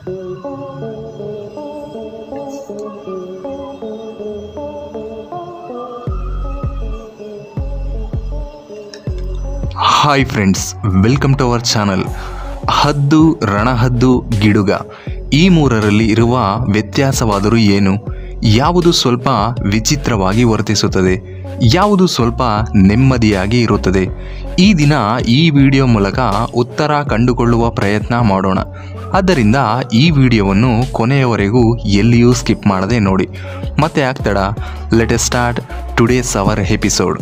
hi friends welcome to our channel ಹದ್ದು ರಣಹದ್ದು ಗಿಡುಗ ಈ ಮೂರರಲ್ಲಿ ಇರುವ ವ್ಯತ್ಯಾಸವಾದರೂ ಏನು ಯಾವುದು ಸ್ವಲ್ಪ ವಿಚಿತ್ರವಾಗಿ ವರ್ತಿಸುತ್ತದೆ ಯಾವುದು ಸ್ವಲ್ಪ ನೆಮ್ಮದಿಯಾಗಿ ಇರುತ್ತದೆ ಈ ದಿನ ಈ ವಿಡಿಯೋ ಮೂಲಕ ಉತ್ತರ ಕಂಡುಕೊಳ್ಳುವ ಪ್ರಯತ್ನ ಮಾಡೋಣ ಆದ್ದರಿಂದ ಈ ವಿಡಿಯೋವನ್ನು ಕೊನೆಯವರೆಗೂ ಎಲ್ಲಿಯೂ ಸ್ಕಿಪ್ ಮಾಡದೆ ನೋಡಿ ಮತ್ತೆ ಆಗ್ತಡ let start today's our episode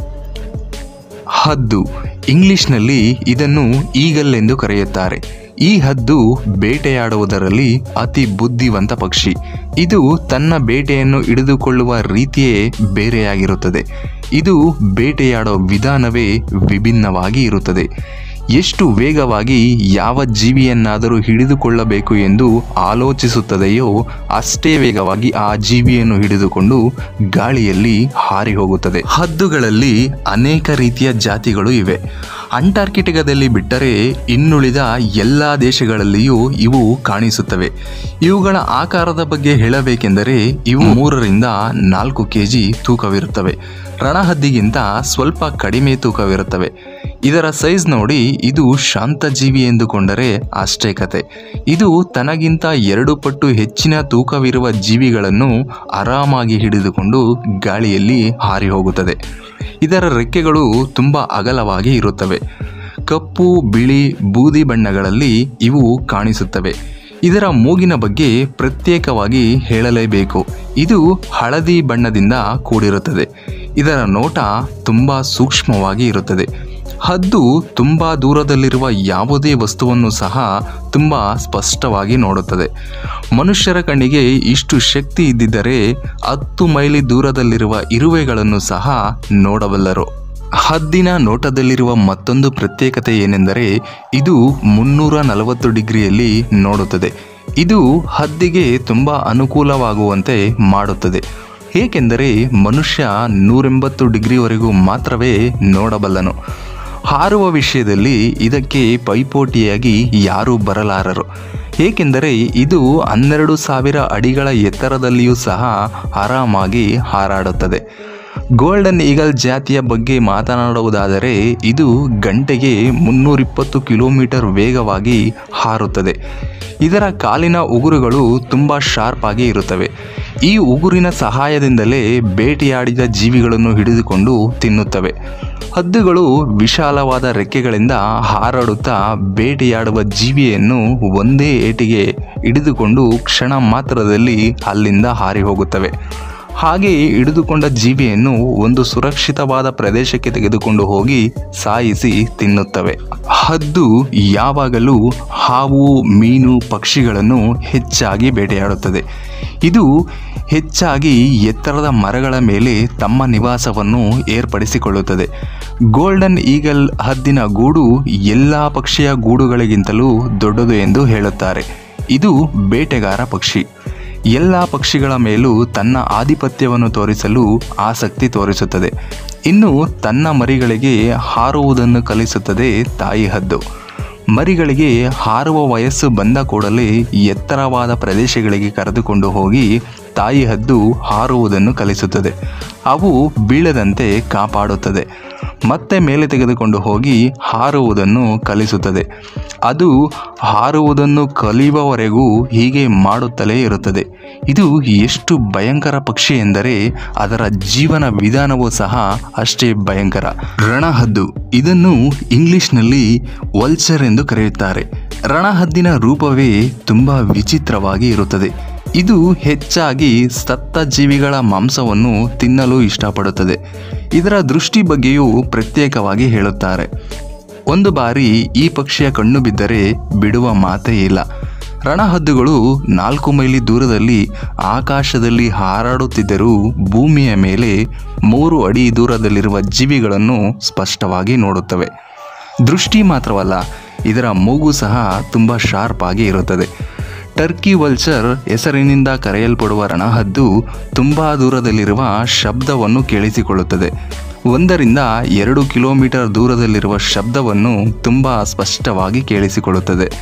ಹದ್ದು ಇಂಗ್ಲಿಷ್ನಲ್ಲಿ ಇದನ್ನು ಈಗಲ್ ಎಂದು ಕರೆಯುತ್ತಾರೆ ಈ ಹದ್ದು ಬೇಟೆಯಾಡುವುದರಲ್ಲಿ ಅತಿ ಬುದ್ಧಿವಂತ ಪಕ್ಷಿ ಇದು ತನ್ನ ಬೇಟೆಯನ್ನು ಹಿಡಿದುಕೊಳ್ಳುವ ರೀತಿಯೇ ಬೇರೆಯಾಗಿರುತ್ತದೆ ಇದು ಬೇಟೆಯಾಡೋ ವಿಧಾನವೇ ವಿಭಿನ್ನವಾಗಿ ಇರುತ್ತದೆ ಎಷ್ಟು ವೇಗವಾಗಿ ಯಾವ ಜೀವಿಯನ್ನಾದರೂ ಹಿಡಿದುಕೊಳ್ಳಬೇಕು ಎಂದು ಆಲೋಚಿಸುತ್ತದೆಯೋ ಅಷ್ಟೇ ವೇಗವಾಗಿ ಆ ಜೀವಿಯನ್ನು ಹಿಡಿದುಕೊಂಡು ಗಾಳಿಯಲ್ಲಿ ಹಾರಿ ಹೋಗುತ್ತದೆ ಹದ್ದುಗಳಲ್ಲಿ ಅನೇಕ ರೀತಿಯ ಜಾತಿಗಳು ಇವೆ ಅಂಟಾರ್ಕಿಟಿಕಾದಲ್ಲಿ ಬಿಟ್ಟರೆ ಇನ್ನುಳಿದ ಎಲ್ಲ ದೇಶಗಳಲ್ಲಿಯೂ ಇವು ಕಾಣಿಸುತ್ತವೆ ಇವುಗಳ ಆಕಾರದ ಬಗ್ಗೆ ಹೇಳಬೇಕೆಂದರೆ ಇವು ಮೂರರಿಂದ ನಾಲ್ಕು ಕೆಜಿ ತೂಕವಿರುತ್ತವೆ ರಣಹದ್ದಿಗಿಂತ ಸ್ವಲ್ಪ ಕಡಿಮೆ ತೂಕವಿರುತ್ತವೆ ಇದರ ಸೈಜ್ ನೋಡಿ ಇದು ಶಾಂತ ಜೀವಿ ಎಂದುಕೊಂಡರೆ ಅಷ್ಟೇ ಕತೆ ಇದು ತನಗಿಂತ ಎರಡು ಪಟ್ಟು ಹೆಚ್ಚಿನ ತೂಕವಿರುವ ಜೀವಿಗಳನ್ನು ಆರಾಮಾಗಿ ಹಿಡಿದುಕೊಂಡು ಗಾಳಿಯಲ್ಲಿ ಹಾರಿ ಹೋಗುತ್ತದೆ ಇದರ ರೆಕ್ಕೆಗಳು ತುಂಬ ಅಗಲವಾಗಿ ಇರುತ್ತವೆ ಕಪ್ಪು ಬಿಳಿ ಬೂದಿ ಬಣ್ಣಗಳಲ್ಲಿ ಇವು ಕಾಣಿಸುತ್ತವೆ ಇದರ ಮೂಗಿನ ಬಗ್ಗೆ ಪ್ರತ್ಯೇಕವಾಗಿ ಹೇಳಲೇಬೇಕು ಇದು ಹಳದಿ ಬಣ್ಣದಿಂದ ಕೂಡಿರುತ್ತದೆ ಇದರ ನೋಟ ತುಂಬ ಸೂಕ್ಷ್ಮವಾಗಿ ಇರುತ್ತದೆ ಹದ್ದು ತುಂಬ ದೂರದಲ್ಲಿರುವ ಯಾವುದೇ ವಸ್ತುವನ್ನು ಸಹ ತುಂಬ ಸ್ಪಷ್ಟವಾಗಿ ನೋಡುತ್ತದೆ ಮನುಷ್ಯರ ಕಣ್ಣಿಗೆ ಇಷ್ಟು ಶಕ್ತಿ ಇದ್ದಿದ್ದರೆ ಹತ್ತು ಮೈಲಿ ದೂರದಲ್ಲಿರುವ ಇರುವೆಗಳನ್ನು ಸಹ ನೋಡಬಲ್ಲರು ಹದ್ದಿನ ನೋಟದಲ್ಲಿರುವ ಮತ್ತೊಂದು ಪ್ರತ್ಯೇಕತೆ ಏನೆಂದರೆ ಇದು ಮುನ್ನೂರ ನಲವತ್ತು ಡಿಗ್ರಿಯಲ್ಲಿ ನೋಡುತ್ತದೆ ಇದು ಹದ್ದಿಗೆ ತುಂಬ ಅನುಕೂಲವಾಗುವಂತೆ ಮಾಡುತ್ತದೆ ಏಕೆಂದರೆ ಮನುಷ್ಯ ನೂರೆಂಬತ್ತು ಡಿಗ್ರಿವರೆಗೂ ಮಾತ್ರವೇ ನೋಡಬಲ್ಲನು ಹಾರುವ ವಿಷಯದಲ್ಲಿ ಇದಕ್ಕೆ ಪೈಪೋಟಿಯಾಗಿ ಯಾರೂ ಬರಲಾರರು ಏಕೆಂದರೆ ಇದು ಹನ್ನೆರಡು ಸಾವಿರ ಅಡಿಗಳ ಎತ್ತರದಲ್ಲಿಯೂ ಸಹ ಆರಾಮಾಗಿ ಹಾರಾಡುತ್ತದೆ ಗೋಲ್ಡನ್ ಈಗಲ್ ಜಾತಿಯ ಬಗ್ಗೆ ಮಾತನಾಡುವುದಾದರೆ ಇದು ಗಂಟೆಗೆ ಮುನ್ನೂರಿಪ್ಪತ್ತು ಕಿಲೋಮೀಟರ್ ವೇಗವಾಗಿ ಹಾರುತ್ತದೆ ಇದರ ಕಾಲಿನ ಉಗುರುಗಳು ತುಂಬ ಶಾರ್ಪ್ ಆಗಿ ಇರುತ್ತವೆ ಈ ಉಗುರಿನ ಸಹಾಯದಿಂದಲೇ ಬೇಟೆಯಾಡಿದ ಜೀವಿಗಳನ್ನು ಹಿಡಿದುಕೊಂಡು ತಿನ್ನುತ್ತವೆ ಹದ್ದುಗಳು ವಿಶಾಲವಾದ ರೆಕ್ಕೆಗಳಿಂದ ಹಾರಾಡುತ್ತಾ ಬೇಟೆಯಾಡುವ ಜೀವಿಯನ್ನು ಒಂದೇ ಏಟಿಗೆ ಹಿಡಿದುಕೊಂಡು ಕ್ಷಣ ಮಾತ್ರದಲ್ಲಿ ಅಲ್ಲಿಂದ ಹಾರಿ ಹೋಗುತ್ತವೆ ಹಾಗೆ ಹಿಡಿದುಕೊಂಡ ಜೀವಿಯನ್ನು ಒಂದು ಸುರಕ್ಷಿತವಾದ ಪ್ರದೇಶಕ್ಕೆ ತೆಗೆದುಕೊಂಡು ಹೋಗಿ ಸಾಯಿಸಿ ತಿನ್ನುತ್ತವೆ ಹದ್ದು ಯಾವಾಗಲೂ ಹಾವು ಮೀನು ಪಕ್ಷಿಗಳನ್ನು ಹೆಚ್ಚಾಗಿ ಬೇಟೆಯಾಡುತ್ತದೆ ಇದು ಹೆಚ್ಚಾಗಿ ಎತ್ತರದ ಮರಗಳ ಮೇಲೆ ತಮ್ಮ ನಿವಾಸವನ್ನು ಏರ್ಪಡಿಸಿಕೊಳ್ಳುತ್ತದೆ ಗೋಲ್ಡನ್ ಈಗಲ್ ಹದ್ದಿನ ಗೂಡು ಎಲ್ಲ ಪಕ್ಷಿಯ ಗೂಡುಗಳಿಗಿಂತಲೂ ದೊಡ್ಡದು ಎಂದು ಹೇಳುತ್ತಾರೆ ಇದು ಬೇಟೆಗಾರ ಪಕ್ಷಿ ಎಲ್ಲ ಪಕ್ಷಿಗಳ ಮೇಲೂ ತನ್ನ ಆಧಿಪತ್ಯವನ್ನು ತೋರಿಸಲು ಆಸಕ್ತಿ ತೋರಿಸುತ್ತದೆ ಇನ್ನು ತನ್ನ ಮರಿಗಳಿಗೆ ಹಾರುವುದನ್ನು ಕಲಿಸುತ್ತದೆ ತಾಯಿ ಹದ್ದು ಮರಿಗಳಿಗೆ ಹಾರುವ ವಯಸ್ಸು ಬಂದ ಕೂಡಲೇ ಎತ್ತರವಾದ ಪ್ರದೇಶಗಳಿಗೆ ಕರೆದುಕೊಂಡು ಹೋಗಿ ತಾಯಿ ಹದ್ದು ಹಾರುವುದನ್ನು ಕಲಿಸುತ್ತದೆ ಅವು ಬೀಳದಂತೆ ಕಾಪಾಡುತ್ತದೆ ಮತ್ತೆ ಮೇಲೆ ತೆಗೆದುಕೊಂಡು ಹೋಗಿ ಹಾರುವುದನ್ನು ಕಲಿಸುತ್ತದೆ ಅದು ಹಾರುವುದನ್ನು ಕಲಿಯುವವರೆಗೂ ಹೀಗೆ ಮಾಡುತ್ತಲೇ ಇರುತ್ತದೆ ಇದು ಎಷ್ಟು ಭಯಂಕರ ಪಕ್ಷಿ ಎಂದರೆ ಅದರ ಜೀವನ ವಿಧಾನವೂ ಸಹ ಅಷ್ಟೇ ಭಯಂಕರ ರಣಹದ್ದು ಇದನ್ನು ಇಂಗ್ಲಿಷ್ನಲ್ಲಿ ವಲ್ಚರ್ ಎಂದು ಕರೆಯುತ್ತಾರೆ ರಣಹದ್ದಿನ ರೂಪವೇ ತುಂಬ ವಿಚಿತ್ರವಾಗಿ ಇರುತ್ತದೆ ಇದು ಹೆಚ್ಚಾಗಿ ಸತ್ತ ಜೀವಿಗಳ ಮಾಂಸವನ್ನು ತಿನ್ನಲು ಇಷ್ಟಪಡುತ್ತದೆ ಇದರ ದೃಷ್ಟಿ ಬಗ್ಗೆಯೂ ಪ್ರತ್ಯೇಕವಾಗಿ ಹೇಳುತ್ತಾರೆ ಒಂದು ಬಾರಿ ಈ ಪಕ್ಷಿಯ ಕಣ್ಣು ಬಿದ್ದರೆ ಬಿಡುವ ಮಾತೇ ಇಲ್ಲ ರಣಹದ್ದುಗಳು ನಾಲ್ಕು ಮೈಲಿ ದೂರದಲ್ಲಿ ಆಕಾಶದಲ್ಲಿ ಹಾರಾಡುತ್ತಿದ್ದರೂ ಭೂಮಿಯ ಮೇಲೆ ಮೂರು ಅಡಿ ದೂರದಲ್ಲಿರುವ ಜೀವಿಗಳನ್ನು ಸ್ಪಷ್ಟವಾಗಿ ನೋಡುತ್ತವೆ ದೃಷ್ಟಿ ಮಾತ್ರವಲ್ಲ ಇದರ ಮೂಗು ಸಹ ತುಂಬ ಶಾರ್ಪ್ ಆಗಿ ಇರುತ್ತದೆ ಟರ್ಕಿ ವಲ್ಚರ್ ಹೆಸರಿನಿಂದ ಕರೆಯಲ್ಪಡುವ ರಣಹದ್ದು ತುಂಬ ದೂರದಲ್ಲಿರುವ ಶಬ್ದವನ್ನು ಕೇಳಿಸಿಕೊಳ್ಳುತ್ತದೆ ಒಂದರಿಂದ ಎರಡು ಕಿಲೋಮೀಟರ್ ದೂರದಲ್ಲಿರುವ ಶಬ್ದವನ್ನು ತುಂಬ ಸ್ಪಷ್ಟವಾಗಿ ಕೇಳಿಸಿಕೊಳ್ಳುತ್ತದೆ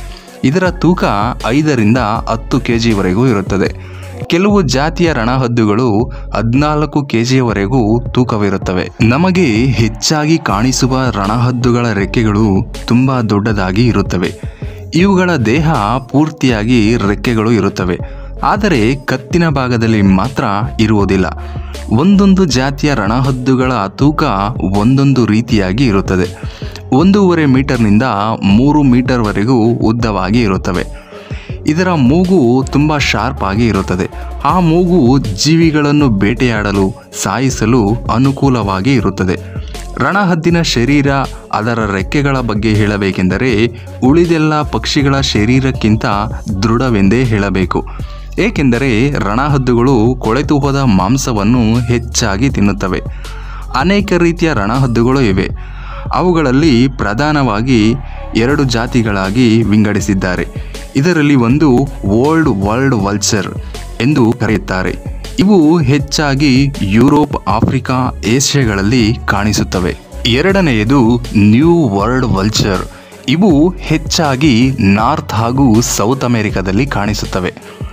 ಇದರ ತೂಕ ಐದರಿಂದ ಹತ್ತು ಕೆ ಜಿವರೆಗೂ ಇರುತ್ತದೆ ಕೆಲವು ಜಾತಿಯ ರಣಹದ್ದುಗಳು ಹದಿನಾಲ್ಕು ಕೆ ಜಿಯವರೆಗೂ ತೂಕವಿರುತ್ತವೆ ನಮಗೆ ಹೆಚ್ಚಾಗಿ ಕಾಣಿಸುವ ರಣಹದ್ದುಗಳ ರೆಕ್ಕೆಗಳು ತುಂಬ ದೊಡ್ಡದಾಗಿ ಇರುತ್ತವೆ ಇವುಗಳ ದೇಹ ಪೂರ್ತಿಯಾಗಿ ರೆಕ್ಕೆಗಳು ಇರುತ್ತವೆ ಆದರೆ ಕತ್ತಿನ ಭಾಗದಲ್ಲಿ ಮಾತ್ರ ಇರುವುದಿಲ್ಲ ಒಂದೊಂದು ಜಾತಿಯ ರಣಹದ್ದುಗಳ ತೂಕ ಒಂದೊಂದು ರೀತಿಯಾಗಿ ಇರುತ್ತದೆ ಒಂದೂವರೆ ಮೀಟರ್ನಿಂದ ಮೂರು ಮೀಟರ್ವರೆಗೂ ಉದ್ದವಾಗಿ ಇರುತ್ತವೆ ಇದರ ಮೂಗು ತುಂಬ ಶಾರ್ಪ್ ಆಗಿ ಇರುತ್ತದೆ ಆ ಮೂಗು ಜೀವಿಗಳನ್ನು ಬೇಟೆಯಾಡಲು ಸಾಯಿಸಲು ಅನುಕೂಲವಾಗಿ ಇರುತ್ತದೆ ರಣಹದ್ದಿನ ಶರೀರ ಅದರ ರೆಕ್ಕೆಗಳ ಬಗ್ಗೆ ಹೇಳಬೇಕೆಂದರೆ ಉಳಿದೆಲ್ಲ ಪಕ್ಷಿಗಳ ಶರೀರಕ್ಕಿಂತ ದೃಢವೆಂದೇ ಹೇಳಬೇಕು ಏಕೆಂದರೆ ರಣಹದ್ದುಗಳು ಕೊಳೆತು ಹೋದ ಮಾಂಸವನ್ನು ಹೆಚ್ಚಾಗಿ ತಿನ್ನುತ್ತವೆ ಅನೇಕ ರೀತಿಯ ರಣಹದ್ದುಗಳು ಇವೆ ಅವುಗಳಲ್ಲಿ ಪ್ರಧಾನವಾಗಿ ಎರಡು ಜಾತಿಗಳಾಗಿ ವಿಂಗಡಿಸಿದ್ದಾರೆ ಇದರಲ್ಲಿ ಒಂದು ಓಲ್ಡ್ ವರ್ಲ್ಡ್ ವಲ್ಚರ್ ಎಂದು ಕರೆಯುತ್ತಾರೆ ಇವು ಹೆಚ್ಚಾಗಿ ಯುರೋಪ್ ಆಫ್ರಿಕಾ ಏಷ್ಯಾಗಳಲ್ಲಿ ಕಾಣಿಸುತ್ತವೆ ಎರಡನೆಯದು ನ್ಯೂ ವರ್ಲ್ಡ್ ವಲ್ಚರ್ ಇವು ಹೆಚ್ಚಾಗಿ ನಾರ್ತ್ ಹಾಗೂ ಸೌತ್ ಅಮೆರಿಕದಲ್ಲಿ ಕಾಣಿಸುತ್ತವೆ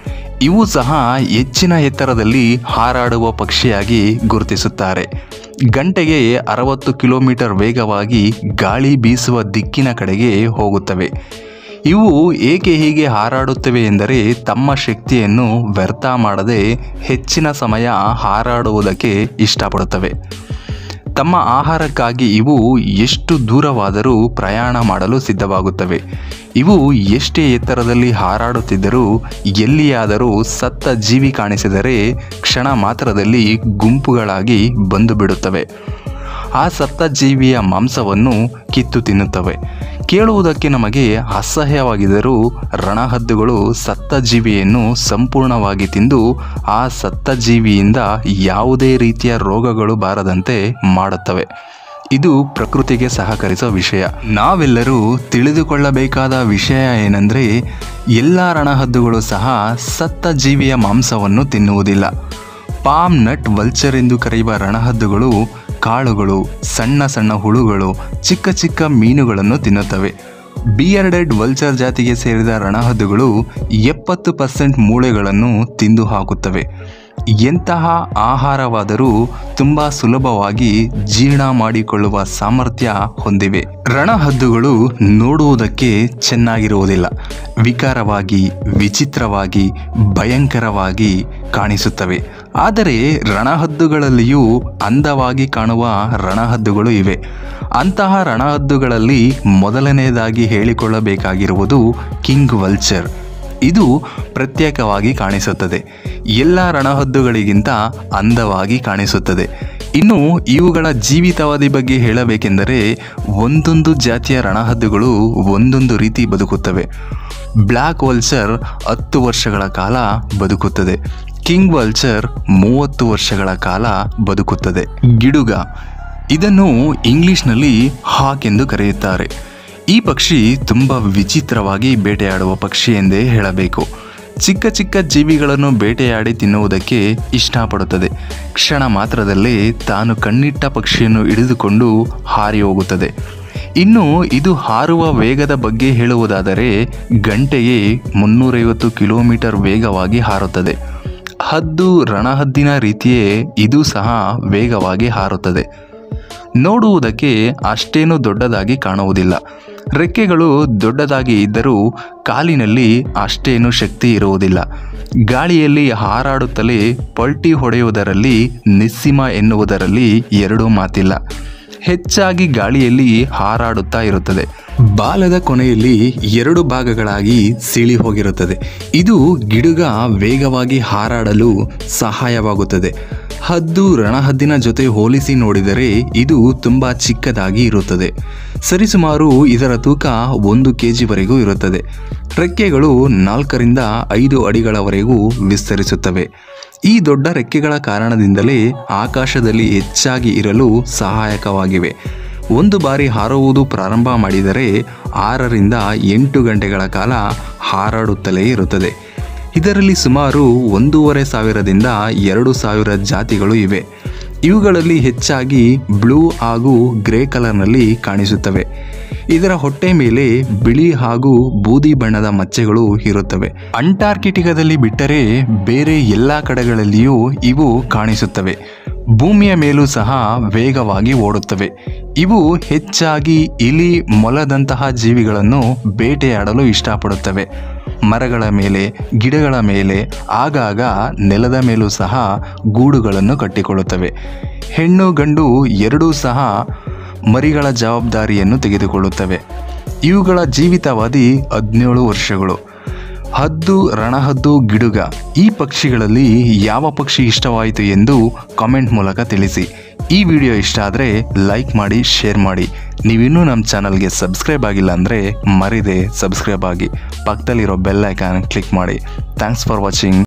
ಇವು ಸಹ ಹೆಚ್ಚಿನ ಎತ್ತರದಲ್ಲಿ ಹಾರಾಡುವ ಪಕ್ಷಿಯಾಗಿ ಗುರುತಿಸುತ್ತಾರೆ ಗಂಟೆಗೆ ಅರವತ್ತು ಕಿಲೋಮೀಟರ್ ವೇಗವಾಗಿ ಗಾಳಿ ಬೀಸುವ ದಿಕ್ಕಿನ ಕಡೆಗೆ ಹೋಗುತ್ತವೆ ಇವು ಏಕೆ ಹೀಗೆ ಹಾರಾಡುತ್ತವೆ ಎಂದರೆ ತಮ್ಮ ಶಕ್ತಿಯನ್ನು ವ್ಯರ್ಥ ಮಾಡದೆ ಹೆಚ್ಚಿನ ಸಮಯ ಹಾರಾಡುವುದಕ್ಕೆ ಇಷ್ಟಪಡುತ್ತವೆ ತಮ್ಮ ಆಹಾರಕ್ಕಾಗಿ ಇವು ಎಷ್ಟು ದೂರವಾದರೂ ಪ್ರಯಾಣ ಮಾಡಲು ಸಿದ್ಧವಾಗುತ್ತವೆ ಇವು ಎಷ್ಟೇ ಎತ್ತರದಲ್ಲಿ ಹಾರಾಡುತ್ತಿದ್ದರೂ ಎಲ್ಲಿಯಾದರೂ ಸತ್ತ ಜೀವಿ ಕಾಣಿಸಿದರೆ ಕ್ಷಣ ಮಾತ್ರದಲ್ಲಿ ಗುಂಪುಗಳಾಗಿ ಬಂದು ಬಿಡುತ್ತವೆ ಆ ಸತ್ತ ಜೀವಿಯ ಮಾಂಸವನ್ನು ಕಿತ್ತು ತಿನ್ನುತ್ತವೆ ಕೇಳುವುದಕ್ಕೆ ನಮಗೆ ಅಸಹ್ಯವಾಗಿದ್ದರೂ ರಣಹದ್ದುಗಳು ಸತ್ತ ಜೀವಿಯನ್ನು ಸಂಪೂರ್ಣವಾಗಿ ತಿಂದು ಆ ಸತ್ತ ಜೀವಿಯಿಂದ ಯಾವುದೇ ರೀತಿಯ ರೋಗಗಳು ಬಾರದಂತೆ ಮಾಡುತ್ತವೆ ಇದು ಪ್ರಕೃತಿಗೆ ಸಹಕರಿಸೋ ವಿಷಯ ನಾವೆಲ್ಲರೂ ತಿಳಿದುಕೊಳ್ಳಬೇಕಾದ ವಿಷಯ ಏನೆಂದರೆ ಎಲ್ಲ ರಣಹದ್ದುಗಳು ಸಹ ಸತ್ತ ಜೀವಿಯ ಮಾಂಸವನ್ನು ತಿನ್ನುವುದಿಲ್ಲ ಪಾಮ್ ನಟ್ ವಲ್ಚರ್ ಎಂದು ಕರೆಯುವ ರಣಹದ್ದುಗಳು ಕಾಳುಗಳು ಸಣ್ಣ ಸಣ್ಣ ಹುಳುಗಳು ಚಿಕ್ಕ ಚಿಕ್ಕ ಮೀನುಗಳನ್ನು ತಿನ್ನುತ್ತವೆ ಬಿಯರ್ಡೆಡ್ ವಲ್ಚರ್ ಜಾತಿಗೆ ಸೇರಿದ ರಣಹದ್ದುಗಳು ಎಪ್ಪತ್ತು ಪರ್ಸೆಂಟ್ ಮೂಳೆಗಳನ್ನು ತಿಂದು ಹಾಕುತ್ತವೆ ಎಂತಹ ಆಹಾರವಾದರೂ ತುಂಬ ಸುಲಭವಾಗಿ ಜೀರ್ಣ ಮಾಡಿಕೊಳ್ಳುವ ಸಾಮರ್ಥ್ಯ ಹೊಂದಿವೆ ರಣಹದ್ದುಗಳು ನೋಡುವುದಕ್ಕೆ ಚೆನ್ನಾಗಿರುವುದಿಲ್ಲ ವಿಕಾರವಾಗಿ ವಿಚಿತ್ರವಾಗಿ ಭಯಂಕರವಾಗಿ ಕಾಣಿಸುತ್ತವೆ ಆದರೆ ರಣಹದ್ದುಗಳಲ್ಲಿಯೂ ಅಂದವಾಗಿ ಕಾಣುವ ರಣಹದ್ದುಗಳು ಇವೆ ಅಂತಹ ರಣಹದ್ದುಗಳಲ್ಲಿ ಮೊದಲನೆಯದಾಗಿ ಹೇಳಿಕೊಳ್ಳಬೇಕಾಗಿರುವುದು ಕಿಂಗ್ ವಲ್ಚರ್ ಇದು ಪ್ರತ್ಯೇಕವಾಗಿ ಕಾಣಿಸುತ್ತದೆ ಎಲ್ಲ ರಣಹದ್ದುಗಳಿಗಿಂತ ಅಂದವಾಗಿ ಕಾಣಿಸುತ್ತದೆ ಇನ್ನು ಇವುಗಳ ಜೀವಿತಾವಧಿ ಬಗ್ಗೆ ಹೇಳಬೇಕೆಂದರೆ ಒಂದೊಂದು ಜಾತಿಯ ರಣಹದ್ದುಗಳು ಒಂದೊಂದು ರೀತಿ ಬದುಕುತ್ತವೆ ಬ್ಲ್ಯಾಕ್ ವಲ್ಚರ್ ಹತ್ತು ವರ್ಷಗಳ ಕಾಲ ಬದುಕುತ್ತದೆ ಕಿಂಗ್ ವಲ್ಚರ್ ಮೂವತ್ತು ವರ್ಷಗಳ ಕಾಲ ಬದುಕುತ್ತದೆ ಗಿಡುಗ ಇದನ್ನು ಇಂಗ್ಲಿಷ್ನಲ್ಲಿ ಹಾಕ್ ಎಂದು ಕರೆಯುತ್ತಾರೆ ಈ ಪಕ್ಷಿ ತುಂಬ ವಿಚಿತ್ರವಾಗಿ ಬೇಟೆಯಾಡುವ ಪಕ್ಷಿ ಎಂದೇ ಹೇಳಬೇಕು ಚಿಕ್ಕ ಚಿಕ್ಕ ಜೀವಿಗಳನ್ನು ಬೇಟೆಯಾಡಿ ತಿನ್ನುವುದಕ್ಕೆ ಇಷ್ಟಪಡುತ್ತದೆ ಕ್ಷಣ ಮಾತ್ರದಲ್ಲೇ ತಾನು ಕಣ್ಣಿಟ್ಟ ಪಕ್ಷಿಯನ್ನು ಹಿಡಿದುಕೊಂಡು ಹಾರಿ ಹೋಗುತ್ತದೆ ಇನ್ನು ಇದು ಹಾರುವ ವೇಗದ ಬಗ್ಗೆ ಹೇಳುವುದಾದರೆ ಗಂಟೆಗೆ ಮುನ್ನೂರೈವತ್ತು ಕಿಲೋಮೀಟರ್ ವೇಗವಾಗಿ ಹಾರುತ್ತದೆ ಹದ್ದು ರಣಹದ್ದಿನ ರೀತಿಯೇ ಇದು ಸಹ ವೇಗವಾಗಿ ಹಾರುತ್ತದೆ ನೋಡುವುದಕ್ಕೆ ಅಷ್ಟೇನು ದೊಡ್ಡದಾಗಿ ಕಾಣುವುದಿಲ್ಲ ರೆಕ್ಕೆಗಳು ದೊಡ್ಡದಾಗಿ ಇದ್ದರೂ ಕಾಲಿನಲ್ಲಿ ಅಷ್ಟೇನು ಶಕ್ತಿ ಇರುವುದಿಲ್ಲ ಗಾಳಿಯಲ್ಲಿ ಹಾರಾಡುತ್ತಲೇ ಪಲ್ಟಿ ಹೊಡೆಯುವುದರಲ್ಲಿ ನಿಸ್ಸಿಮ ಎನ್ನುವುದರಲ್ಲಿ ಎರಡೂ ಮಾತಿಲ್ಲ ಹೆಚ್ಚಾಗಿ ಗಾಳಿಯಲ್ಲಿ ಹಾರಾಡುತ್ತಾ ಇರುತ್ತದೆ ಬಾಲದ ಕೊನೆಯಲ್ಲಿ ಎರಡು ಭಾಗಗಳಾಗಿ ಸೀಳಿ ಹೋಗಿರುತ್ತದೆ ಇದು ಗಿಡುಗ ವೇಗವಾಗಿ ಹಾರಾಡಲು ಸಹಾಯವಾಗುತ್ತದೆ ಹದ್ದು ರಣಹದ್ದಿನ ಜೊತೆ ಹೋಲಿಸಿ ನೋಡಿದರೆ ಇದು ತುಂಬ ಚಿಕ್ಕದಾಗಿ ಇರುತ್ತದೆ ಸರಿಸುಮಾರು ಇದರ ತೂಕ ಒಂದು ಕೆ ಜಿವರೆಗೂ ಇರುತ್ತದೆ ರೆಕ್ಕೆಗಳು ನಾಲ್ಕರಿಂದ ಐದು ಅಡಿಗಳವರೆಗೂ ವಿಸ್ತರಿಸುತ್ತವೆ ಈ ದೊಡ್ಡ ರೆಕ್ಕೆಗಳ ಕಾರಣದಿಂದಲೇ ಆಕಾಶದಲ್ಲಿ ಹೆಚ್ಚಾಗಿ ಇರಲು ಸಹಾಯಕವಾಗಿವೆ ಒಂದು ಬಾರಿ ಹಾರುವುದು ಪ್ರಾರಂಭ ಮಾಡಿದರೆ ಆರರಿಂದ ಎಂಟು ಗಂಟೆಗಳ ಕಾಲ ಹಾರಾಡುತ್ತಲೇ ಇರುತ್ತದೆ ಇದರಲ್ಲಿ ಸುಮಾರು ಒಂದೂವರೆ ಸಾವಿರದಿಂದ ಎರಡು ಸಾವಿರ ಜಾತಿಗಳು ಇವೆ ಇವುಗಳಲ್ಲಿ ಹೆಚ್ಚಾಗಿ ಬ್ಲೂ ಹಾಗೂ ಗ್ರೇ ಕಲರ್ನಲ್ಲಿ ಕಾಣಿಸುತ್ತವೆ ಇದರ ಹೊಟ್ಟೆ ಮೇಲೆ ಬಿಳಿ ಹಾಗೂ ಬೂದಿ ಬಣ್ಣದ ಮಚ್ಚೆಗಳು ಇರುತ್ತವೆ ಅಂಟಾರ್ಕಿಟಿಕಾದಲ್ಲಿ ಬಿಟ್ಟರೆ ಬೇರೆ ಎಲ್ಲ ಕಡೆಗಳಲ್ಲಿಯೂ ಇವು ಕಾಣಿಸುತ್ತವೆ ಭೂಮಿಯ ಮೇಲೂ ಸಹ ವೇಗವಾಗಿ ಓಡುತ್ತವೆ ಇವು ಹೆಚ್ಚಾಗಿ ಇಲಿ ಮೊಲದಂತಹ ಜೀವಿಗಳನ್ನು ಬೇಟೆಯಾಡಲು ಇಷ್ಟಪಡುತ್ತವೆ ಮರಗಳ ಮೇಲೆ ಗಿಡಗಳ ಮೇಲೆ ಆಗಾಗ ನೆಲದ ಮೇಲೂ ಸಹ ಗೂಡುಗಳನ್ನು ಕಟ್ಟಿಕೊಳ್ಳುತ್ತವೆ ಹೆಣ್ಣು ಗಂಡು ಎರಡೂ ಸಹ ಮರಿಗಳ ಜವಾಬ್ದಾರಿಯನ್ನು ತೆಗೆದುಕೊಳ್ಳುತ್ತವೆ ಇವುಗಳ ಜೀವಿತಾವಧಿ ಹದಿನೇಳು ವರ್ಷಗಳು ಹದ್ದು ರಣಹದ್ದು ಗಿಡುಗ ಈ ಪಕ್ಷಿಗಳಲ್ಲಿ ಯಾವ ಪಕ್ಷಿ ಇಷ್ಟವಾಯಿತು ಎಂದು ಕಾಮೆಂಟ್ ಮೂಲಕ ತಿಳಿಸಿ ಈ ವಿಡಿಯೋ ಇಷ್ಟ ಆದರೆ ಲೈಕ್ ಮಾಡಿ ಶೇರ್ ಮಾಡಿ ನೀವಿನ್ನೂ ನಮ್ಮ ಚಾನಲ್ಗೆ ಸಬ್ಸ್ಕ್ರೈಬ್ ಆಗಿಲ್ಲ ಅಂದರೆ ಮರಿದೆ ಸಬ್ಸ್ಕ್ರೈಬ್ ಆಗಿ ಪಕ್ಕದಲ್ಲಿರೋ ಬೆಲ್ ಐಕಾನ್ ಕ್ಲಿಕ್ ಮಾಡಿ ಥ್ಯಾಂಕ್ಸ್ ಫಾರ್ ವಾಚಿಂಗ್